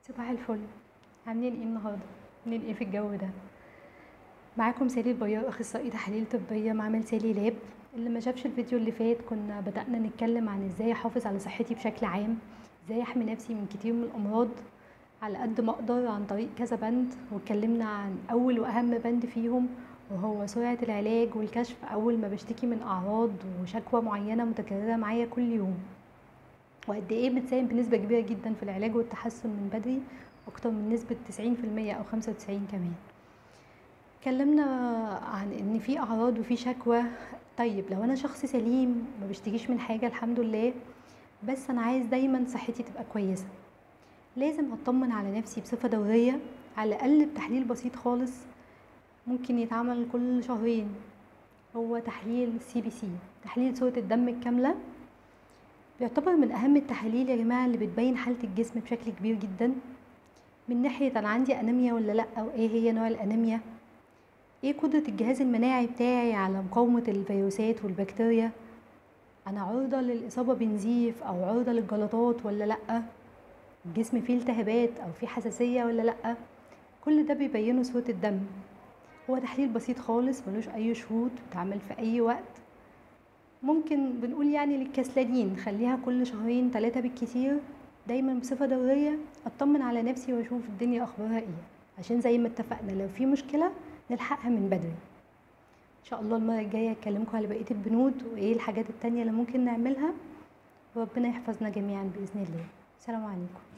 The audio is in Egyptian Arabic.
صباح الفل عاملين ايه النهارده عاملين ايه في الجو ده معاكم سالي البيار اخصائي تحاليل طبيه معمل سالي لاب اللي ما شافش الفيديو اللي فات كنا بدأنا نتكلم عن ازاي احافظ على صحتي بشكل عام ازاي احمي نفسي من كتير من الامراض على قد ما اقدر عن طريق كذا بند واتكلمنا عن اول واهم بند فيهم وهو سرعة العلاج والكشف اول ما بشتكي من اعراض وشكوى معينة متكررة معايا كل يوم وقد ايه بتساهم بنسبة كبيرة جدا في العلاج والتحسن من بدري اكتر من نسبة تسعين في المية او خمسة وتسعين كمان اتكلمنا عن ان في اعراض وفي شكوى طيب لو انا شخص سليم ما بشتكيش من حاجة الحمد لله بس انا عايز دايما صحتي تبقى كويسة لازم اطمن على نفسي بصفة دورية على الاقل بتحليل بسيط خالص ممكن يتعمل كل شهرين هو تحليل سي بي سي تحليل صورة الدم الكاملة بيعتبر من اهم التحاليل يا جماعه اللي بتبين حاله الجسم بشكل كبير جدا من ناحيه انا عندي انيميا ولا لا او ايه هي نوع الانيميا ايه قدره الجهاز المناعي بتاعي على مقاومه الفيروسات والبكتيريا انا عرضه للاصابه بنزيف او عرضه للجلطات ولا لا الجسم فيه التهابات او فيه حساسيه ولا لا كل ده بيبينه صوره الدم هو تحليل بسيط خالص ملوش اي شروط بيتعمل في اي وقت ممكن بنقول يعني للكسلانين خليها كل شهرين ثلاثة بالكتير دايما بصفة دورية اطمن على نفسي واشوف الدنيا اخبارها ايه عشان زي ما اتفقنا لو في مشكلة نلحقها من بدري ان شاء الله المرة الجاية اكلمكم على بقية البنود وايه الحاجات التانية اللي ممكن نعملها وربنا يحفظنا جميعا بإذن الله السلام عليكم